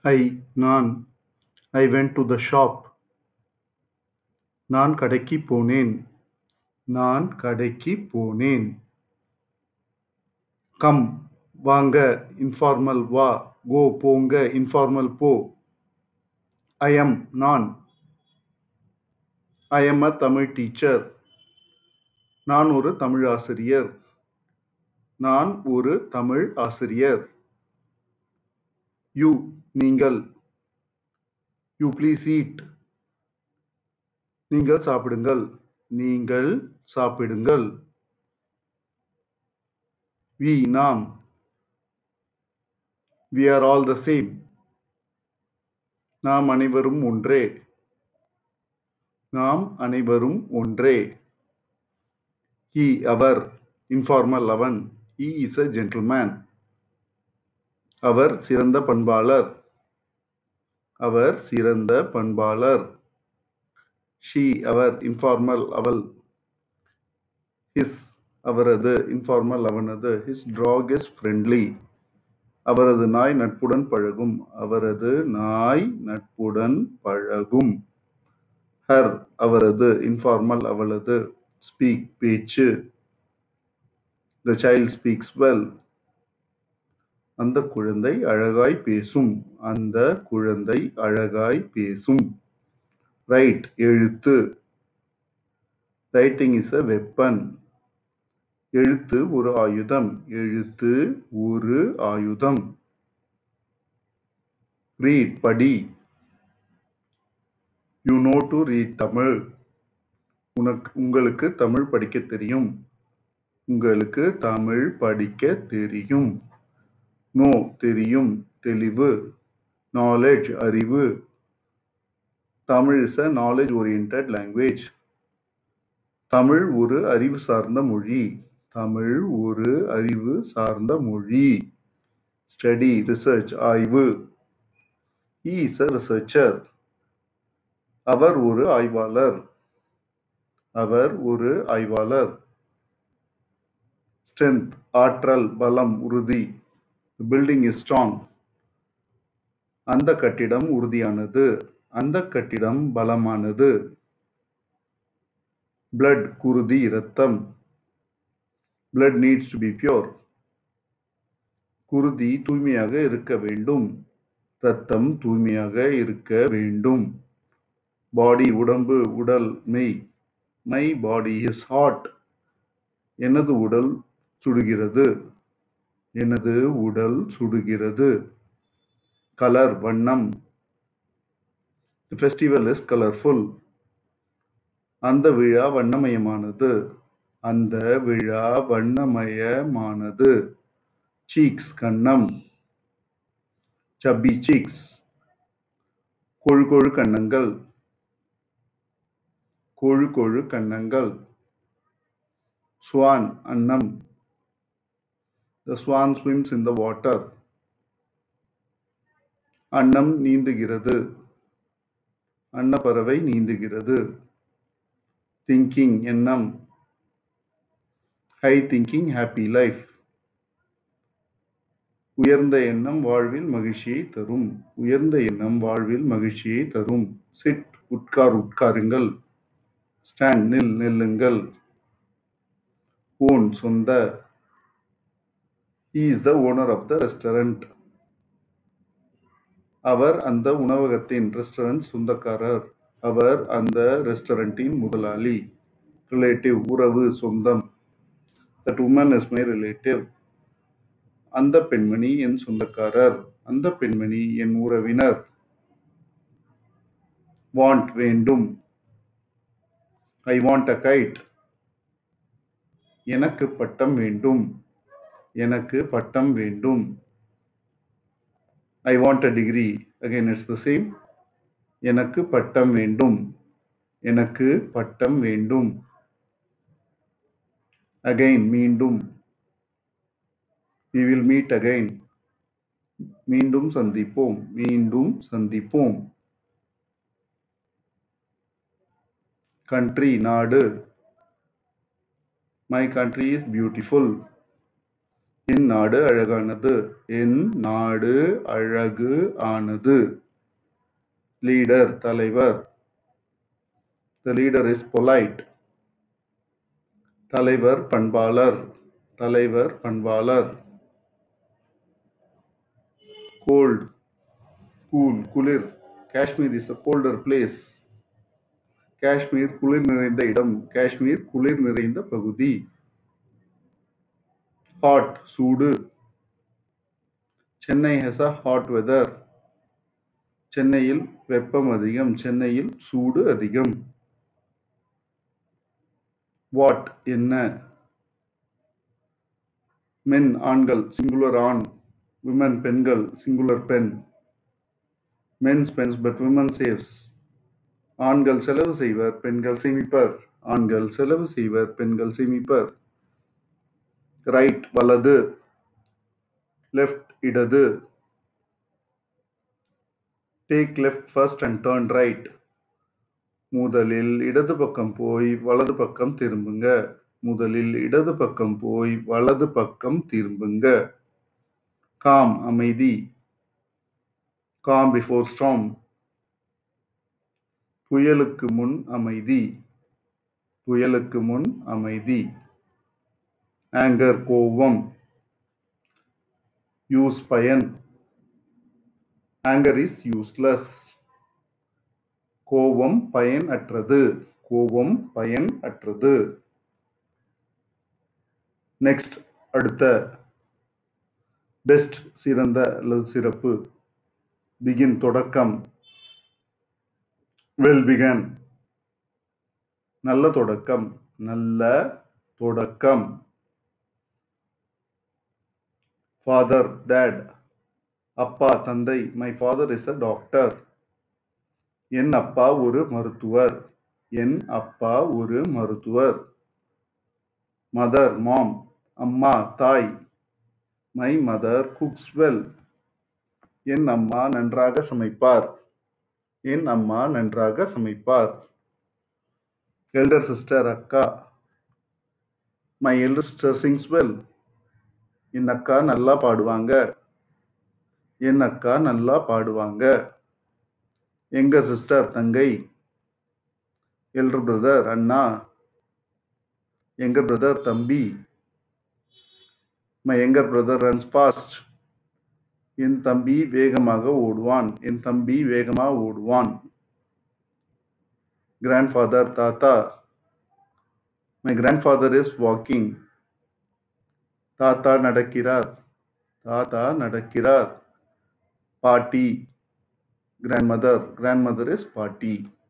ஐ நான் I went to the shop நான் கடைக்கு போனேன் நான் கடைக்கு போனேன் கம் வாங்க இன்ஃபார்மல் வா கோ போங்க இன்ஃபார்மல் போ ஐ எம் நான் I am a Tamil teacher நான் ஒரு தமிழ் ஆசிரியர் நான் ஒரு தமிழ் ஆசிரியர் யூ நீங்கள் யூ ப்ளீஸ் ஈட் நீங்கள் சாப்பிடுங்கள் நீங்கள் சாப்பிடுங்கள் வி நாம் we are all the same நாம் அனைவரும் ஒன்றே நாம் அனைவரும் ஒன்றே ஹி அவர் இன்ஃபார்மல் அவன் ஹி இஸ் அ ஜென்டில்மேன் அவர் சிறந்த பண்பாளர் அவர் சிறந்த பண்பாளர் ஷி அவர் இன்ஃபார்மல் அவள் ஹிஸ் அவரது இன்ஃபார்மல் அவனது ஹிஸ் டாக் இஸ் ஃப்ரெண்ட்லி அவரது நாய் நட்புடன் பழகும் அவரது நாய் நட்புடன் பழகும் ஹர் அவரது இன்ஃபார்மல் அவளது ஸ்பீக் பேச்சு த சைல்ட் ஸ்பீக்ஸ் வெல் அந்த குழந்தை அழகாய் பேசும் அந்த குழந்தை அழகாய் பேசும் ரைட் எழுத்து ரைட்டிங் இஸ் அ வெப்பன் எழுத்து ஒரு ஆயுதம் எழுத்து ஒரு ஆயுதம் ரீட் படி you know to read Tamil உனக்கு உங்களுக்கு தமிழ் படிக்க தெரியும் உங்களுக்கு தமிழ் படிக்க தெரியும் நோ தெரியும் தெளிவு நாலேஜ் அறிவு Tamil is a knowledge oriented language Tamil ஒரு அறிவு சார்ந்த மொழி தமிழ் ஒரு அறிவு சார்ந்த மொழி ஸ்டடி ரிசர்ச் ஆய்வு ஹி இஸ் அ ரிசர்ச்சர் அவர் ஒரு ஆய்வாளர் அவர் ஒரு ஆய்வாளர் ஸ்ட்ரென்த் ஆற்றல் பலம் உறுதி பில்டிங் இஸ் ஸ்ட்ராங் அந்த கட்டிடம் உறுதியானது அந்த கட்டிடம் பலமானது பிளட் குருதி இரத்தம் blood needs to be pure குருதி தூய்மையாக இருக்க வேண்டும் ரத்தம் தூய்மையாக இருக்க வேண்டும் பாடி உடம்பு உடல் மெய் மை பாடி இஸ் ஹாட் எனது உடல் சுடுகிறது எனது உடல் சுடுகிறது கலர் வண்ணம் ஃபெஸ்டிவல் இஸ் கலர்ஃபுல் அந்த விழா வண்ணமயமானது அந்த விழா வண்ணமயமானது சீக்ஸ் கன்னம் சப்பி சீக்ஸ் கொழு கொழு கன்னங்கள் கொழு கொழு கன்னங்கள் ஸ்வான் அன்னம் the swan swims in the water அன்னம் நீந்துகிறது அன்னப்பறவை நீந்துகிறது திங்கிங் எண்ணம் ஹை திங்கிங் ஹாப்பி லைஃப் உயர்ந்த எண்ணம் வாழ்வில் மகிழ்ச்சியை தரும் உயர்ந்த எண்ணம் வாழ்வில் மகிழ்ச்சியை தரும் சிட் உட்கார் உட்காருங்கள் ஸ்டாண்ட் நில் நில்லுங்கள் ஓன் சொந்த he is the owner of the restaurant அவர் அந்த உணவகத்தின் ரெஸ்டாரண்ட் சொந்தக்காரர் அவர் அந்த ரெஸ்டாரண்டின் முதலாளி ரிலேட்டிவ் உறவு சொந்தம் that woman is my relative அந்த பெண்மணி என் சொந்தக்காரர் அந்த பெண்மணி என் உறவினர் வாண்ட் வேண்டும் ஐ வாண்ட் அ கைட் எனக்கு பட்டம் வேண்டும் எனக்கு பட்டம் வேண்டும் I want a degree again it's the same எனக்கு பட்டம் வேண்டும் எனக்கு பட்டம் வேண்டும் அகைன் மீண்டும் வி வில் மீட் அகைன் மீண்டும் சந்திப்போம் மீண்டும் சந்திப்போம் கண்ட்ரி நாடு மை கண்ட்ரி இஸ் பியூட்டிஃபுல் என் நாடு அழகானது என் நாடு அழகு ஆனது லீடர் தலைவர் த லீடர் இஸ் பொலைட் தலைவர் பண்பாளர் தலைவர் பண்பாளர் கோல்ட் கூல் குளிர் Kashmir is a colder place Kashmir குளிர் நிறைந்த இடம் காஷ்மீர் குளிர் நிறைந்த பகுதி ஹாட் சூடு Chennai has a hot weather சென்னையில் வெப்பம் அதிகம் சென்னையில் சூடு அதிகம் வாட் என்ன மென் ஆண்கள் சிங்குலர் ஆண் விமன் பெண்கள் சிங்குலர் பெண் men spends but women saves ஆண்கள் செலவு செய்வர் பெண்கள் சேமிப்பர் ஆண்கள் செலவு செய்வர் பெண்கள் சேமிப்பர் ரைட் வலது லெஃப்ட் இடது take left first and turn right முதலில் இடது பக்கம் போய் வலது பக்கம் திரும்புங்க முதலில் இடது பக்கம் போய் வலது பக்கம் திரும்புங்க காம் அமைதி காம் பிஃபோர் ஸ்டாம் புயலுக்கு முன் அமைதி புயலுக்கு முன் அமைதி ஆங்கர் கோபம் யூஸ் பயன் ஆங்கர் இஸ் யூஸ்லெஸ் கோபம் பயன் அற்றது கோபம் பயன் அற்றது நெக்ஸ்ட் அடுத்த பெஸ்ட் சிறந்த அல்லது சிறப்பு பிகின் தொடக்கம் வெல் பிகன் நல்ல தொடக்கம் நல்ல தொடக்கம் ஃபாதர் டேட் அப்பா தந்தை my father is a doctor என் அப்பா ஒரு மருத்துவர் என் அப்பா ஒரு மருத்துவர் மதர் மாம் அம்மா தாய் மை மதர் குக்ஸ் வெல் என் அம்மா நன்றாக சமைப்பார் என் அம்மா நன்றாக சமைப்பார் எல்டர் சிஸ்டர் அக்கா my elder sister sings well என் அக்கா நல்லா பாடுவாங்க என் அக்கா நல்லா பாடுவாங்க எங்க சிஸ்டர் தங்கை எல்டர் பிரதர் அண்ணா எங்க பிரதர் தம்பி my younger brother runs fast என் தம்பி வேகமாக ஓடுவான் என் தம்பி வேகமாக ஓடுவான் கிராண்ட்ஃபாதர் தாத்தா மை கிராண்ட்ஃபாதர் இஸ் வாக்கிங் தாத்தா நடக்கிறார் தாத்தா நடக்கிறார் பாட்டி கிராண்ட்மதர் கிராண்ட்மதர் இஸ் பாட்டி